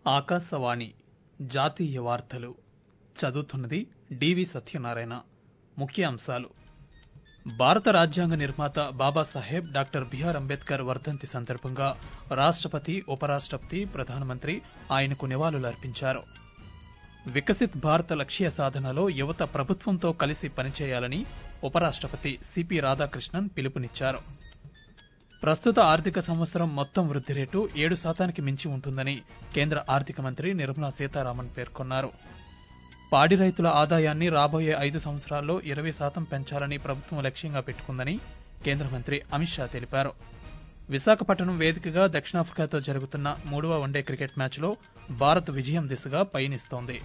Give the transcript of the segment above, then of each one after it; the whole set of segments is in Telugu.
ఆకాశవాణి జాతీయ వార్తలు చదువుతున్నది డివి సత్యనారాయణ ముఖ్య అంశాలు భారత రాజ్యాంగ నిర్మాత బాబాసాహెబ్ డాక్టర్ బిఆర్ అంబేద్కర్ వర్ధంతి సందర్భంగా రాష్టపతి ఉపరాష్టపతి ప్రధానమంత్రి ఆయనకు నివాళులర్పించారు వికసిత్ భారత్ లక్ష్య సాధనలో యువత ప్రభుత్వంతో కలిసి పనిచేయాలని ఉపరాష్టపతి సిపి రాధాకృష్ణన్ పిలుపునిచ్చారు ప్రస్తుత ఆర్థిక సంవత్సరం మొత్తం వృద్ధి రేటు ఏడు శాతానికి మించి ఉంటుందని కేంద్ర ఆర్థిక మంత్రి నిర్మలా సీతారామన్ పేర్కొన్నారు పాడి రైతుల ఆదాయాన్ని రాబోయే ఐదు సంవత్సరాల్లో ఇరవై శాతం పెంచాలని ప్రభుత్వం లక్ష్యంగా పెట్టుకుందని కేంద్ర మంత్రి అమిత్ షా తెలిపారు విశాఖపట్నం వేదికగా దక్షిణాఫ్రికాతో జరుగుతున్న మూడవ వన్డే క్రికెట్ మ్యాచ్లో భారత్ విజయం దిశగా పయనిస్తోంది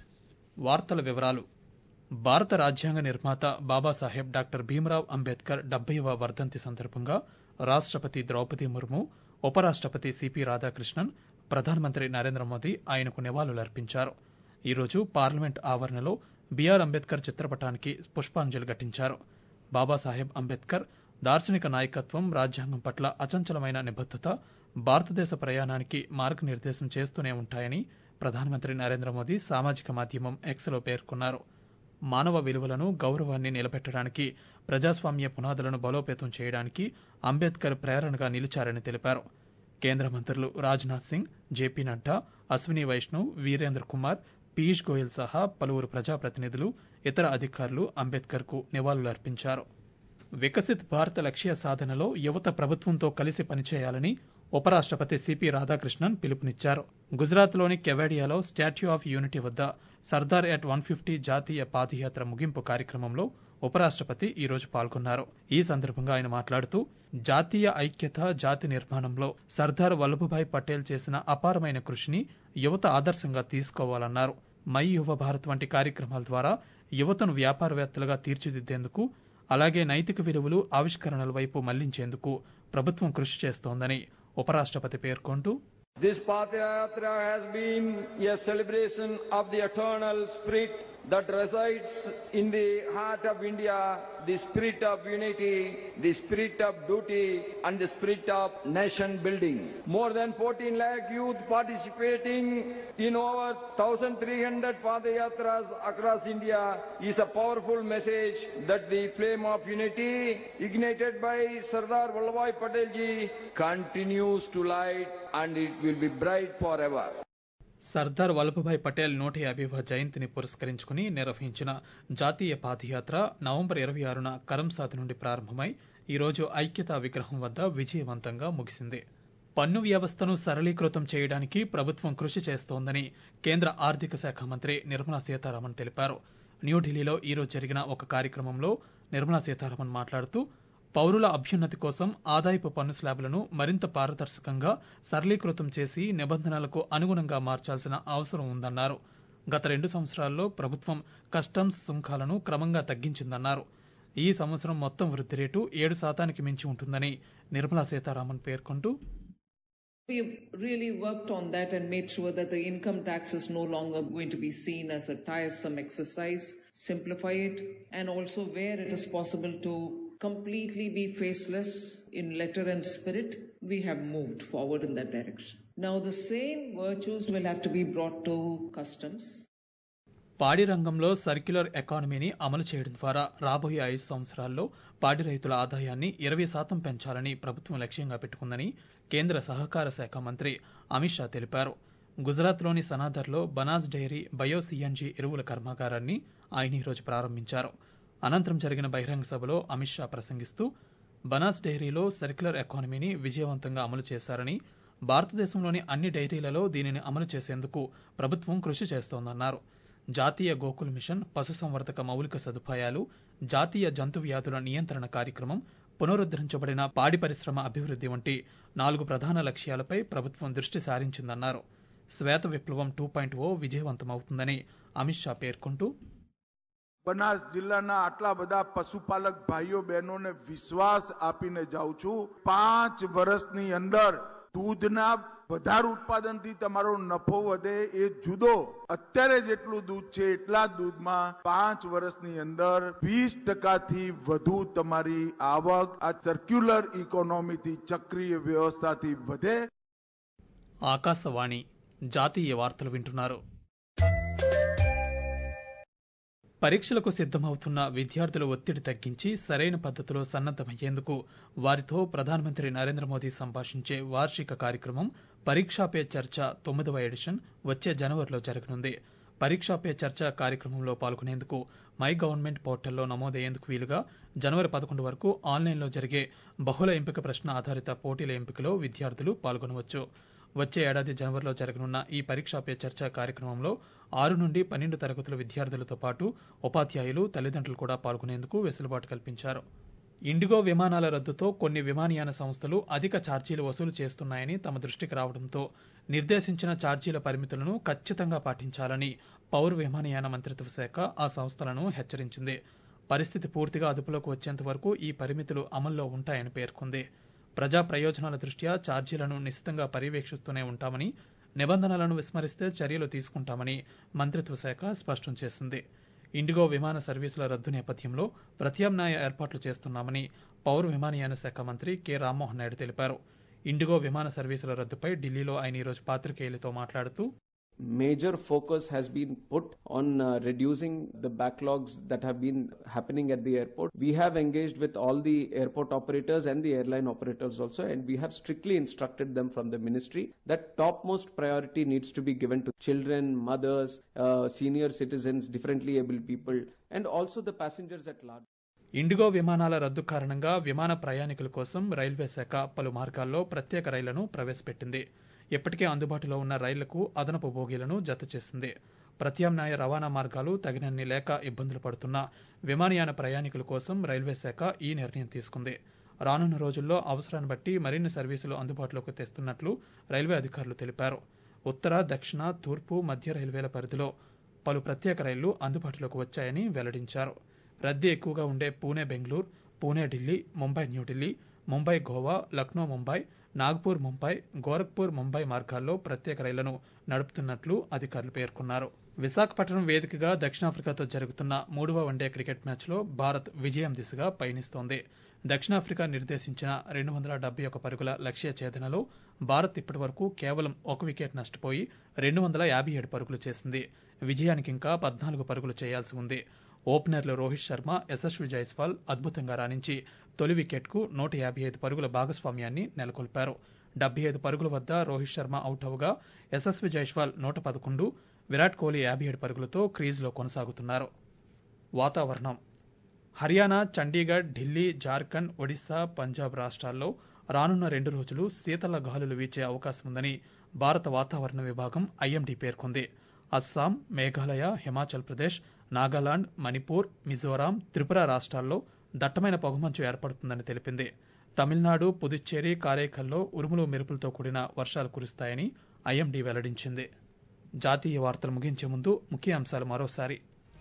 వార్తల వివరాలు భారత రాజ్యాంగ నిర్మాత బాబాసాహెబ్ డాక్టర్ భీమరావ్ అంబేద్కర్ డెబ్బైవ వర్ధంతి సందర్భంగా రాష్టపతి ద్రౌపది ముర్ము ఉపరాష్టపతి సిపి రాధాకృష్ణన్ ప్రధానమంత్రి నరేంద్ర మోదీ ఆయనకు నివాళులర్పించారు ఈ రోజు పార్లమెంట్ ఆవరణలో బిఆర్ అంబేద్కర్ చిత్రపటానికి పుష్పాంజలి ఘటించారు బాబాసాహెబ్ అంబేద్కర్ దార్శనిక నాయకత్వం రాజ్యాంగం పట్ల అచంచలమైన నిబద్దత భారతదేశ ప్రయాణానికి మార్గనిర్దేశం చేస్తూనే ఉంటాయని ప్రధానమంత్రి నరేంద్ర మోదీ సామాజిక మాధ్యమం ఎక్స్లో పేర్కొన్నారు మానవ విలువలను గౌరవాన్ని నిలబెట్టడానికి ప్రజాస్వామ్య పునాదులను బలోపేతం చేయడానికి అంబేద్కర్ ప్రేరణగా నిలిచారని తెలిపారు కేంద్ర మంత్రులు రాజ్నాథ్ సింగ్ జేపీ నడ్డా అశ్విని వైష్ణవ్ వీరేంద్ర కుమార్ పీయూష్ గోయల్ సహా పలువురు ప్రజాప్రతినిధులు ఇతర అధికారులు అంబేద్కర్ కు నివాళులర్పించారు వికసిత్ భారత లక్ష్య సాధనలో యువత ప్రభుత్వంతో కలిసి పనిచేయాలని ఉపరాష్టపతి సిపి రాధాకృష్ణన్ పిలుపునిచ్చారు గుజరాత్లోని కెవాడియాలో స్టాట్యూ ఆఫ్ యూనిటీ వద్ద సర్దార్ ఎట్ వన్ ఫిఫ్టీ జాతీయ పాదయాత్ర ముగింపు కార్యక్రమంలో ఉపరాష్టపతి ఈ రోజు పాల్గొన్నారు ఈ సందర్భంగా ఆయన మాట్లాడుతూ జాతీయ ఐక్యత జాతి నిర్మాణంలో సర్దార్ వల్లభభాయ్ పటేల్ చేసిన అపారమైన కృషిని యువత ఆదర్శంగా తీసుకోవాలన్నారు మై యువ భారత్ వంటి కార్యక్రమాల ద్వారా యువతను వ్యాపారవేత్తలుగా తీర్చిదిద్దేందుకు అలాగే నైతిక విలువలు ఆవిష్కరణల వైపు మళ్లించేందుకు ప్రభుత్వం కృషి చేస్తోందని ఉపరాష్టపతి పేర్కొంటూ This Pathayatra has been a celebration of the eternal spirit that resides in the heart of India, the spirit of unity, the spirit of duty, and the spirit of nation building. More than 14 lakh youth participating in over 1,300 Pathayatras across India is a powerful message that the flame of unity ignited by Sardar Vallabhbhai Patel ji continues to light and it will be bright forever. Sardar Vallabhbhai Patel నూట యాభైవ జయంతిని పురస్కరించుకుని నిర్వహించిన జాతీయ పాదయాత్ర నవంబర్ ఇరవై ఆరున కరంసాద్ నుండి ప్రారంభమై ఈ రోజు ఐక్యతా విగ్రహం వద్ద విజయవంతంగా ముగిసింది పన్ను వ్యవస్థను సరళీకృతం చేయడానికి ప్రభుత్వం కృషి చేస్తోందని కేంద్ర ఆర్థిక శాఖ మంత్రి నిర్మలా సీతారామన్ తెలిపారు న్యూఢిల్లీలో ఈ రోజు జరిగిన ఒక కార్యక్రమంలో నిర్మలా సీతారామన్ మాట్లాడుతూ పౌరుల అభ్యున్నతి కోసం ఆదాయపు పన్ను స్లాబులను మరింత పారదర్శకంగా సరళీకృతం చేసి నిబంధనలకు అనుగుణంగా మార్చాల్సిన అవసరం ఉందన్నారు గత రెండు సంవత్సరాల్లో ప్రభుత్వం కస్టమ్స్ సుంకాలను క్రమంగా తగ్గించిందన్నారు ఈ సంవత్సరం మొత్తం వృద్ధి రేటు ఏడు శాతానికి మించి ఉంటుందని నిర్మలా సీతారామన్ పేర్కొంటూ We've really worked on that and made sure that the income tax is no longer going to be seen as a tiresome exercise, simplify it, and also where it is possible to completely be faceless in letter and spirit, we have moved forward in that direction. Now, the same virtues will have to be brought to customs. పాడి రంగంలో సర్క్యులర్ ఎకానమీని అమలు చేయడం ద్వారా రాబోయే ఐదు సంవత్సరాల్లో పాడి రైతుల ఆదాయాన్ని ఇరవై శాతం పెంచాలని ప్రభుత్వం లక్ష్యంగా పెట్టుకుందని కేంద్ర సహకార శాఖ మంత్రి అమిత్ షా తెలిపారు గుజరాత్లోని సనాదర్లో బనాస్ డైరీ బయో సిఎన్జి ఎరువుల కర్మాగారాన్ని ఆయన ఈరోజు ప్రారంభించారు అనంతరం జరిగిన బహిరంగ సభలో అమిత్ షా ప్రసంగిస్తూ బనాస్ డైరీలో సర్క్యులర్ ఎకానమీని విజయవంతంగా అమలు చేశారని భారతదేశంలోని అన్ని డైరీలలో దీనిని అమలు చేసేందుకు ప్రభుత్వం కృషి చేస్తోందన్నారు జాతీయ గోకుల్ మిషన్ పశుసంవర్ధక మౌలిక సదుపాయాలు జాతీయ జంతు వ్యాధుల నియంత్రణ కార్యక్రమం పునరుద్ధరించబడిన పాడి పరిశ్రమ అభివృద్ధి వంటి నాలుగు ప్రధాన లక్ష్యాలపై ప్రభుత్వం దృష్టి సారించిందన్నారు శ్వేత విప్లవం టూ పాయింట్ ఓ విజయవంతమవుతుందని అమిత్ షా పేర్కొంటూ બનાસ જિલ્લાના આટલા બધા પશુપાલક ભાઈઓ બહેનોને વિશ્વાસ આપીને જાઉં છું પાંચ વર્ષની અંદર દૂધના વધારે ઉત્પાદનથી તમારો નફો વધે એ જુદો અત્યારે જેટલું દૂધ છે એટલા જ દૂધમાં પાંચ વર્ષની અંદર વીસ ટકાથી વધુ તમારી આવક આ સર્ક્યુલર ઇકોનોમીથી ચક્રીય વ્યવસ્થાથી વધે ఆకాశవాణి జాతీయ వార్తలు వింటున్నారు పరీక్షలకు సిద్దమవుతున్న విద్యార్థుల ఒత్తిడి తగ్గించి సరైన పద్ధతిలో సన్నద్దమయ్యేందుకు వారితో ప్రధానమంత్రి నరేంద్ర మోదీ సంభాషించే వార్షిక కార్యక్రమం పరీక్షా పే చర్చ తొమ్మిదవ ఎడిషన్ వచ్చే జనవరిలో జరగనుంది పరీక్షా పే చర్చ కార్యక్రమంలో పాల్గొనేందుకు మై గవర్నమెంట్ పోర్టల్లో నమోదయ్యేందుకు వీలుగా జనవరి పదకొండు వరకు ఆన్లైన్లో జరిగే బహుళ ఎంపిక ప్రశ్న ఆధారిత పోటీల ఎంపికలో విద్యార్థులు పాల్గొనవచ్చు వచ్చే ఏడాది జనవరిలో జరగనున్న ఈ పరీక్షా పే చర్చ కార్యక్రమంలో ఆరు నుండి పన్నెండు తరగతుల విద్యార్థులతో పాటు ఉపాధ్యాయులు తల్లిదండ్రులు కూడా పాల్గొనేందుకు వెసులుబాటు కల్పించారు ఇండిగో విమానాల రద్దుతో కొన్ని విమానయాన సంస్థలు అధిక ఛార్జీలు వసూలు చేస్తున్నాయని తమ దృష్టికి రావడంతో నిర్దేశించిన ఛార్జీల పరిమితులను ఖచ్చితంగా పాటించాలని పౌర విమానయాన మంత్రిత్వ శాఖ ఆ సంస్థలను హెచ్చరించింది పరిస్థితి పూర్తిగా అదుపులోకి వచ్చేంత వరకు ఈ పరిమితులు అమల్లో ఉంటాయని పేర్కొంది ప్రజా ప్రయోజనాల దృష్ట్యా ఛార్జీలను నిశితంగా పర్యవేక్షిస్తూనే ఉంటామని నిబంధనలను విస్మరిస్తే చర్యలు తీసుకుంటామని మంత్రిత్వ శాఖ స్పష్టం చేసింది ఇండిగో విమాన సర్వీసుల రద్దు నేపథ్యంలో ప్రత్యామ్నాయ ఏర్పాట్లు చేస్తున్నామని పౌర విమానయాన శాఖ మంత్రి కె రామ్మోహన్ నాయుడు తెలిపారు ఇండిగో విమాన సర్వీసుల రద్దుపై ఢిల్లీలో ఆయన ఈరోజు పాత్రికేయులతో మాట్లాడుతూ major focus has been put on uh, reducing the backlogs that have been happening at the airport. We have engaged with all the airport operators and the airline operators also, and we have strictly instructed them from the ministry that topmost priority needs to be given to children, mothers, uh, senior citizens, differently able people, and also the passengers at large. IndiGo విమానాల రద్దు కారణంగా విమాన ప్రయాణికుల కోసం రైల్వే శాఖ పలు మార్గాల్లో ప్రత్యేక రైళ్లను ప్రవేశపెట్టింది ఇప్పటికే అందుబాటులో ఉన్న రైళ్లకు అదనపు బోగీలను జత చేసింది ప్రత్యామ్నాయ రవాణా మార్గాలు తగినన్ని లేక ఇబ్బందులు పడుతున్న విమానయాన ప్రయాణికుల కోసం రైల్వే శాఖ ఈ నిర్ణయం తీసుకుంది రానున్న రోజుల్లో అవసరాన్ని బట్టి మరిన్ని సర్వీసులు అందుబాటులోకి తెస్తున్నట్లు రైల్వే అధికారులు తెలిపారు ఉత్తర దక్షిణ తూర్పు మధ్య రైల్వేల పరిధిలో పలు ప్రత్యేక రైళ్లు అందుబాటులోకి వచ్చాయని వెల్లడించారు రద్దీ ఎక్కువగా ఉండే పూణే బెంగళూరు పూణే ఢిల్లీ ముంబై న్యూఢిల్లీ ముంబై గోవా లక్నో ముంబై నాగ్పూర్ ముంబై గోరఖ్పూర్ ముంబై మార్గాల్లో ప్రత్యేక రైళ్లను నడుపుతున్నట్లు అధికారులు పేర్కొన్నారు విశాఖపట్నం వేదికగా దక్షిణాఫ్రికాతో జరుగుతున్న మూడవ వన్డే క్రికెట్ మ్యాచ్లో భారత్ విజయం దిశగా పయనిస్తోంది దక్షిణాఫ్రికా నిర్దేశించిన రెండు వందల డెబ్బై ఒక పరుగుల లక్ష్య ఛేదనలో భారత్ ఇప్పటివరకు కేవలం ఒక వికెట్ నష్టపోయి రెండు వందల యాభై ఏడు పరుగులు చేసింది విజయానికి ఇంకా పద్నాలుగు పరుగులు చేయాల్సి ఉంది ఓపెనర్లు రోహిత్ శర్మ యశస్వి జైస్వాల్ అద్భుతంగా రాణించి తొలి వికెట్కు నూట యాభై ఐదు పరుగుల భాగస్వామ్యాన్ని నెలకొల్పారు డెబ్బై ఐదు పరుగుల వద్ద రోహిత్ శర్మ అవుట్ అవగా యశస్వి జైస్వాల్ నూట పదకొండు విరాట్ కోహ్లీ యాభై ఏడు పరుగులతో క్రీజ్లో కొనసాగుతున్నారు వాతావరణం హర్యానా చండీగఢ్ ఢిల్లీ జార్ఖండ్ ఒడిశా పంజాబ్ రాష్ట్రాల్లో రానున్న రెండు రోజులు శీతల గాలులు వీచే అవకాశం ఉందని భారత వాతావరణ విభాగం ఐఎండీ పేర్కొంది అస్సాం మేఘాలయ హిమాచల్ ప్రదేశ్ నాగాలాండ్ మణిపూర్ మిజోరాం త్రిపుర రాష్ట్రాల్లో దట్టమైన పొగమంచు ఏర్పడుతుందని తెలిపింది తమిళనాడు పుదుచ్చేరి కారైకల్లో ఉరుములు మెరుపులతో కూడిన వర్షాలు కురుస్తాయని ఐఎండీ వెల్లడించింది జాతీయ వార్తలు ముగించే ముందు ముఖ్య అంశాలు మరోసారి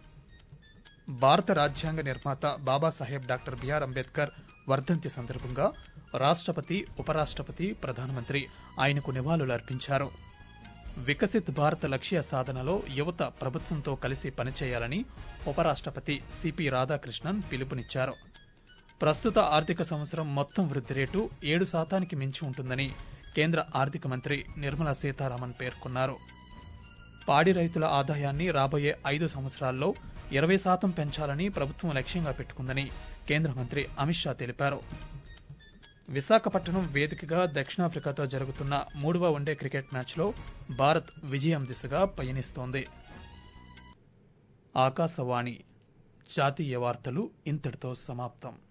భారత రాజ్యాంగ నిర్మాత బాబాసాహెబ్ డాక్టర్ బిఆర్ అంబేద్కర్ వర్ధంతి సందర్భంగా రాష్ట్రపతి ఉపరాష్ట్రపతి ప్రధానమంత్రి ఆయనకు నివాళులు అర్పించారు వికసిత్ భారత్ లక్ష్య సాధనలో యువత ప్రభుత్వంతో కలిసి పనిచేయాలని ఉపరాష్ట్రపతి సిపి రాధాకృష్ణన్ పిలుపునిచ్చారు ప్రస్తుత ఆర్థిక సంవత్సరం మొత్తం వృద్ధి రేటు ఏడు శాతానికి మించి ఉంటుందని కేంద్ర ఆర్థిక మంత్రి నిర్మలా సీతారామన్ పేర్కొన్నారు పాడి రైతుల ఆదాయాన్ని రాబోయే ఐదు సంవత్సరాల్లో ఇరవై శాతం పెంచాలని ప్రభుత్వం లక్ష్యంగా పెట్టుకుందని కేంద్ర మంత్రి అమిత్ షా తెలిపారు విశాఖపట్నం వేదికగా దక్షిణాఫ్రికాతో జరుగుతున్న మూడవ వన్డే క్రికెట్ మ్యాచ్లో భారత్ విజయం దిశగా పయనిస్తోంది ఆకాశవాణి జాతీయ వార్తలు ఇంతటితో సమాప్తం